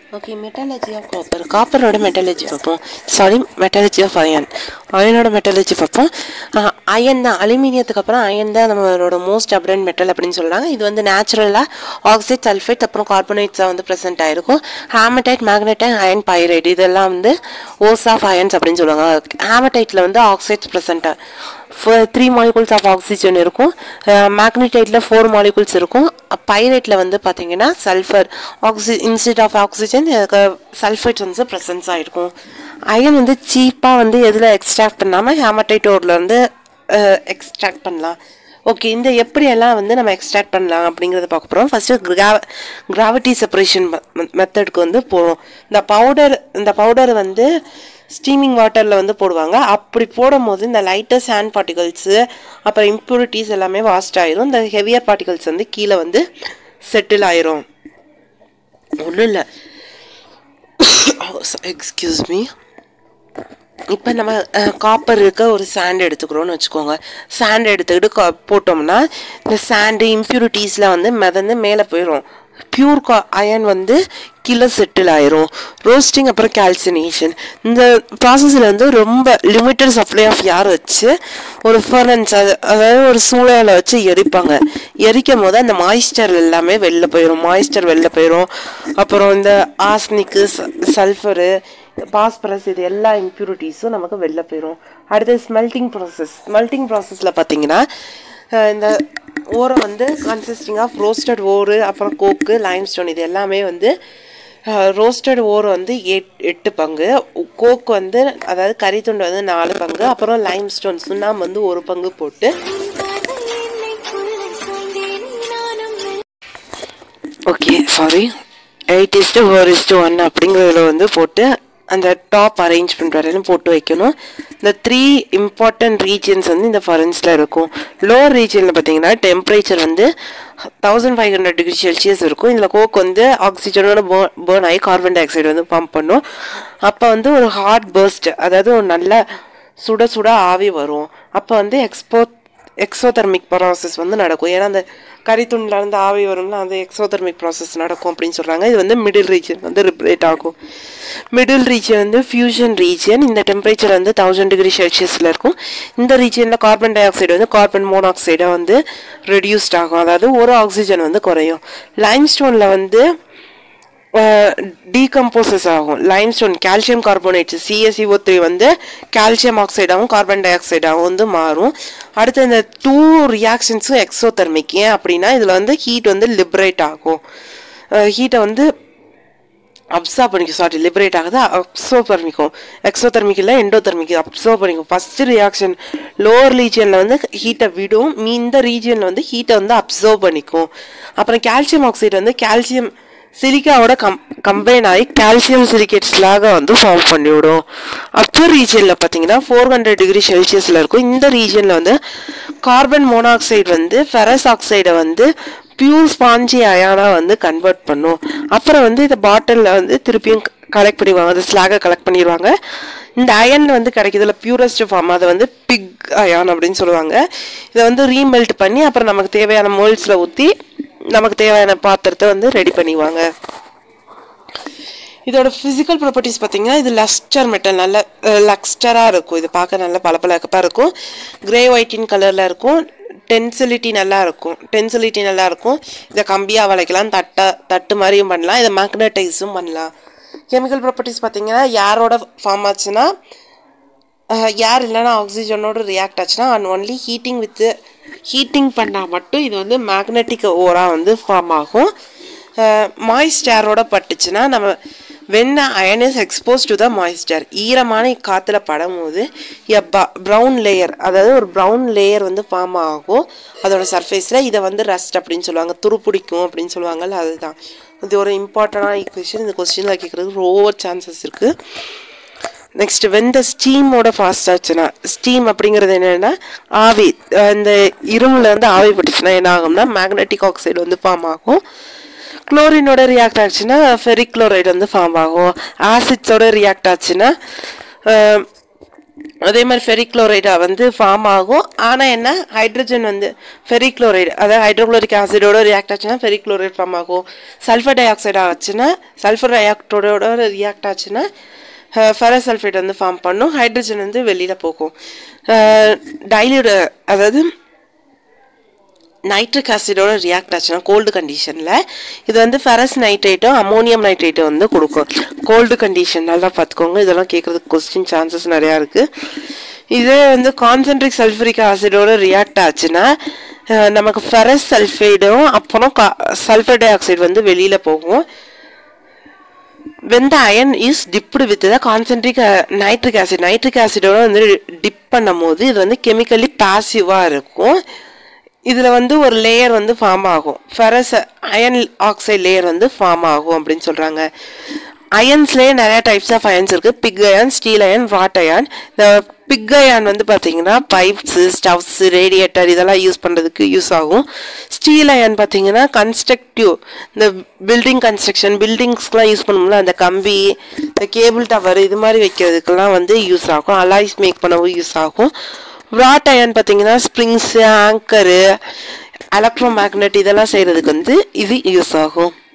okay metallurgy of copper காப்பரோட metallurgy பார்ப்போம் sorry metallurgy of iron அயனோட மெட்டாலஜி பார்ப்போம் அயன் தான் அலுமினியத்துக்கு அப்புறம் அயன் தான் நம்மளோட மோஸ்ட் அப்ரண்ட் மெட்டல் அப்படின்னு சொல்கிறாங்க இது வந்து நேச்சுரலாக ஆக்சைட் சல்ஃபேட் அப்புறம் கார்பனேட்ஸாக வந்து ப்ரெசென்ட் ஆயிருக்கும் ஹேமடைட் மேக்னடைட் அயன் பைரைட் இதெல்லாம் வந்து ஓஸ் ஆஃப் அயன்ஸ் அப்படின்னு சொல்லுவாங்க ஹேமடைட்டில் வந்து ஆக்சைட்ஸ் ப்ரெசென்ட்டாக த்ரீ மாலிகூல்ஸ் ஆஃப் ஆக்சிஜன் இருக்கும் மேக்னடைட்டில் ஃபோர் மாலிகூல்ஸ் இருக்கும் பைரைட்டில் வந்து பார்த்தீங்கன்னா சல்ஃபர் ஆக்சி இன்ஸ்டெட் ஆஃப் ஆக்சிஜன் சல்ஃபேட் வந்து ப்ரெசன்ஸ் ஆகிருக்கும் அயன் வந்து சீப்பாக வந்து எதில் எக்ஸ்ட்ராக்ட் பண்ணாமல் ஹேமடைட் ஓர்லேருந்து எக்ஸ்ட்ராக்ட் பண்ணலாம் ஓகே இந்த எப்படியெல்லாம் வந்து நம்ம எக்ஸ்ட்ராக்ட் பண்ணலாம் அப்படிங்கிறத பார்க்க போகிறோம் ஃபஸ்ட்டு கிரா கிராவிட்டி செப்பரேஷன் மெத்தடுக்கு வந்து போகிறோம் இந்த பவுடர் இந்த பவுடர் வந்து ஸ்டீமிங் வாட்டரில் வந்து போடுவாங்க அப்படி போடும்போது இந்த லைட்டர் சாண்ட் பார்ட்டிகல்ஸு அப்புறம் இம்ப்யூரிட்டிஸ் எல்லாமே வாஸ்ட் ஆயிரும் இந்த ஹெவியர் பார்ட்டிகல்ஸ் வந்து கீழே வந்து செட்டில் ஆயிரும் ஒன்றும் இல்லை எக்ஸ்கியூஸ் மீ இப்போ நம்ம காப்பர் இருக்க ஒரு சாண்ட் எடுத்துக்கிறோன்னு வச்சுக்கோங்க சாண்ட் எடுத்துக்கிட்டு கா போட்டோம்னா இந்த சாண்டு இம்ப்யூரிட்டிஸில் வந்து மிதந்து மேலே போயிடும் பியூர் கா அயன் வந்து கீழே செட்டில் ஆயிரும் ரோஸ்டிங் அப்புறம் கால்சினேஷன் இந்த ப்ராசஸில் வந்து ரொம்ப லிமிட்டட் சப்ளை ஆஃப் யார் வச்சு ஒரு ஃபர்னன்ஸ் அது அதாவது ஒரு சூழலை வச்சு எரிப்பாங்க எரிக்கும் போது அந்த மாய்ஸ்டர் எல்லாமே வெளில போயிடும் மாய்ஸ்டர் வெளில போயிடும் அப்புறம் இந்த ஆஸ்னிக்கு சல்ஃபரு பாஸ்பரஸ் இது எல்லா இம்ப்யூரிட்டிஸும் நமக்கு வெளில போயிடும் அடுத்து ஸ்மெல்டிங் ப்ராசஸ் ஸ்மெல்டிங் ப்ராசஸில் பார்த்தீங்கன்னா இந்த ஓரை வந்து கன்சிஸ்டிங் ஆஃப் ரோஸ்டட் ஓரு அப்புறம் கோக்கு லைம்ஸ்டோன் இது எல்லாமே வந்து ரோஸ்டட் ஓர் வந்து எட் எட்டு பங்கு கோக் வந்து அதாவது கறித்துண்டு வந்து நாலு பங்கு அப்புறம் லைம்ஸ்டோன் சுண்ணாம்பு வந்து ஒரு பங்கு போட்டு okay sorry eight is to four is to one அப்படிங்கிறதுல வந்து போட்டு அந்த டாப் அரேஞ்ச்மெண்ட் வரையிலும் போட்டு வைக்கணும் இந்த த்ரீ இம்பார்ட்டன்ட் ரீஜன்ஸ் வந்து இந்த ஃபரன்ஸில் இருக்கும் லோவர் ரீஜனில் பார்த்தீங்கன்னா டெம்பரேச்சர் வந்து thousand five hundred degree Celsius இருக்கும் இதில் கோக் வந்து ஆக்சிஜனோட பேர்ன் ஆகி கார்பன் டை ஆக்சைடு வந்து பம்ப் பண்ணும் அப்போ வந்து ஒரு ஹார்ட் பர்ஸ்ட் அதாவது ஒரு நல்ல சுட சுட ஆவி வரும் அப்போ வந்து எக்ஸ்போர்ட் எக்ஸோதெர்மிக் ப்ராசஸ் வந்து நடக்கும் ஏன்னா அந்த கறித்துண்டில் இருந்து ஆவி வரும்ல அந்த எக்ஸோதெர்மிக் ப்ராசஸ் நடக்கும் அப்படின்னு சொல்கிறாங்க இது வந்து மிடில் ரீஜன் வந்து ரிப்ரேட் ஆகும் மிடில் ரீஜன் வந்து ஃபியூஷன் ரீஜன் இந்த டெம்பரேச்சர் வந்து தௌசண்ட் டிகிரி செல்சியஸில் இருக்கும் இந்த ரீஜனில் கார்பன் டை ஆக்சைடு வந்து கார்பன் மோனாக்சைடாக வந்து ரெடியூஸ்ட் ஆகும் அதாவது ஒரு ஆக்சிஜன் வந்து குறையும் லைம்ஸ்டோனில் வந்து டீகம்போசஸ் ஆகும் limestone calcium carbonate CSEO three வந்து கால்சியம் ஆக்சைடாகவும் கார்பன் டை ஆக்சைடாகவும் வந்து மாறும் அடுத்து இந்த டூ ரியாக்ஷன்ஸும் எக்ஸோதெர்மிக் ஏன் அப்படின்னா இதில் வந்து ஹீட் வந்து லிபரேட் ஆகும் ஹீட்டை வந்து அப்சர்வ் பண்ணிக்கும் சாரி லிபரேட் ஆகுது அப்சர்வ் பண்ணிக்கும் எக்ஸோதெர்மிக் இல்லை எண்டோதெர்மிக் அப்சர்வ் பண்ணிக்கும் ஃபர்ஸ்ட் ரியாக்ஷன் லோவர் ரீஜனில் வந்து ஹீட்டை விடும் மீ இந்த ரீஜனில் வந்து ஹீட்டை வந்து அப்சர்வ் பண்ணிக்கும் அப்புறம் கால்சியம் ஆக்சைடு வந்து கால்சியம் சிலிக்காவோட கம் கம்பைன் ஆகி கால்சியம் சிலிகேட் ஸ்லாக வந்து ஃபார்ம் பண்ணிவிடும் அப்பர் ரீஜனில் பார்த்தீங்கன்னா ஃபோர் ஹண்ட்ரட் டிகிரி செல்சியஸில் இருக்கும் இந்த ரீஜனில் வந்து கார்பன் மோனாக்சைடு வந்து ஃபெரஸ் ஆக்சைடை வந்து பியூர் ஸ்பாஞ்சி அயானாக வந்து கன்வெர்ட் பண்ணும் அப்புறம் வந்து இந்த பாட்டிலில் வந்து திருப்பியும் கலெக்ட் பண்ணிடுவாங்க அந்த ஸ்லாகை கலெக்ட் பண்ணிடுவாங்க இந்த அயன் வந்து கிடைக்குதுல பியூரஸ்ட் ஃபார்ம் அதை வந்து பிக் அயான் அப்படின்னு சொல்லுவாங்க இதை வந்து ரீமெல்ட் பண்ணி அப்புறம் நமக்கு தேவையான மோல்ஸில் ஊற்றி நமக்கு தேவையான பாத்திரத்தை வந்து ரெடி பண்ணிடுவாங்க இதோட ஃபிசிக்கல் ப்ராப்பர்ட்டிஸ் பார்த்தீங்கன்னா இது லஸ்டர் மெட்டல் நல்ல லக்ஸ்டராக இருக்கும் இது பார்க்க நல்ல பளபளப்பாக இருக்கும் கிரே ஒயிட்டின் கலரில் இருக்கும் டென்சிலிட்டி நல்லா இருக்கும் டென்சிலிட்டி நல்லா இருக்கும் இதை கம்பியாக வளைக்கலாம் தட்டை தட்டு மாதிரியும் பண்ணலாம் இதை மேக்னடைஸும் பண்ணலாம் கெமிக்கல் ப்ராப்பர்ட்டிஸ் பார்த்தீங்கன்னா யாரோட ஃபார்ம் ஆச்சுன்னா ஏர் இல்லைன்னா ஆக்சிஜனோட ரியாக்ட் ஆச்சுன்னா and only heating with heating பண்ணால் மட்டும் இது வந்து மேக்னெட்டிக் ஓராக வந்து ஃபார்ம் ஆகும் மாய்ஸ்ட் ஏரோட பட்டுச்சுன்னா நம்ம when iron is expose to the moisture ஈரமான காற்றுல படும் போது எ ப்ரௌன் லேயர் அதாவது ஒரு ப்ரௌன் லேயர் வந்து ஃபார்ம் ஆகும் அதோட சர்ஃபேஸில் இதை வந்து ரஸ்ட் அப்படின்னு சொல்லுவாங்க துருப்பிடிக்கும் அப்படின்னு சொல்லுவாங்கல்ல அதுதான் இது ஒரு இம்பார்ட்டண்டான கொஸ்டின் இந்த கொஸ்டினில் கேட்குறதுக்கு ஓவர் சான்சஸ் இருக்குது நெக்ஸ்ட் வெந்த ஸ்டீமோட ஃபாஸ்ட் ஆச்சுன்னா ஸ்டீம் அப்படிங்கிறது என்னென்னா ஆவி இந்த இரும்பில் வந்து ஆவி பட்டுச்சுன்னா என்ன ஆகும்னா மேக்னெட்டிக் ஆக்சைடு வந்து ஃபார்ம் ஆகும் குளோரினோட ரியாக்ட் ஆச்சுன்னா ஃபெரிக் குளோரைடு வந்து ஃபார்ம் ஆகும் ஆசிட்ஸோட ரியாக்ட் ஆச்சுன்னா அதே மாதிரி ஃபெரிக்ளோரைடா வந்து ஃபார்ம் ஆகும் ஆனால் என்ன ஹைட்ரஜன் வந்து ஃபெரிக்ளோரைடு அதாவது ஹைட்ரோக்ளோரிக் ஆசிடோட ரியாக்ட் ஆச்சுன்னா ஃபெரிக்ளோரைட் ஃபார்ம் ஆகும் சல்ஃபர் டை ஆக்சைடு ஆச்சுன்னா சல்ஃபர் டை ஆக்சைடோட ரியாக்ட் ஆச்சுன்னா ஃபெரஸ் சல்ஃபேட் வந்து ஃபார்ம் பண்ணும் ஹைட்ரஜன் வந்து வெளியில் போகும் டைலியூட அதாவது நைட்ரிக் ஆசிடோட ரியாக்ட் ஆச்சுன்னா கோல்டு கண்டிஷனில் இது வந்து ஃபெரஸ் நைட்ரேட்டும் அமோனியம் நைட்ரேட்டும் வந்து கொடுக்கும் கோல்டு கண்டிஷன் நல்லா பார்த்துக்கோங்க இதெல்லாம் கேட்குறதுக்கு கொஸ்டின் சான்சஸ் நிறையா இருக்குது இதே வந்து கான்சென்ட்ரிக் சல்ஃபரிக் ஆசிடோட ரியாக்ட் ஆச்சுன்னா அஹ், நமக்கு ஃபெரஸ் சல்ஃபைடும் அப்புறம் கா சல்ஃபர் டை ஆக்சைடு வந்து வெளியில் போகும் when the iron is dipped with the concentric uh, nitric acid nitric acidோட வந்து டிப் பண்ணும்போது இது வந்து கெமிக்கலி பாசிவாக இருக்கும் இதில் வந்து ஒரு லேயர் வந்து ஃபார்ம் ஆகும் ஃபெரஸ் அயன் ஆக்சைடு லேயர் வந்து ஃபார்ம் ஆகும் அப்படின்னு சொல்கிறாங்க அயன்ஸ்லேயே நிறைய டைப்ஸ் ஆஃப் அயன்ஸ் இருக்குது pig iron steel iron wrought iron இந்த பிக் அயன் வந்து பார்த்தீங்கன்னா பைப்ஸு ஸ்டவ்ஸ் ரேடியேட்டர் இதெல்லாம் யூஸ் பண்ணுறதுக்கு யூஸ் ஆகும் ஸ்டீல் அயன் பார்த்தீங்கன்னா கன்ஸ்ட்ரக்டிவ் இந்த பில்டிங் கன்ஸ்ட்ரக்ஷன் பில்டிங்ஸ்க்குலாம் யூஸ் பண்ணுவோம்ல அந்த கம்பி இந்த கேபிள் டவர் இது மாதிரி வைக்கிறதுக்கெல்லாம் வந்து யூஸ் ஆகும் அலாய்ஸ் மேக் பண்ணவும் யூஸ் ஆகும் வாட் அயன் பார்த்தீங்கன்னா ஸ்ப்ரிங்ஸு ஆங்கரு எலக்ட்ரோ மேக்னெட் இதெல்லாம் செய்கிறதுக்கு வந்து இது யூஸ் ஆகும்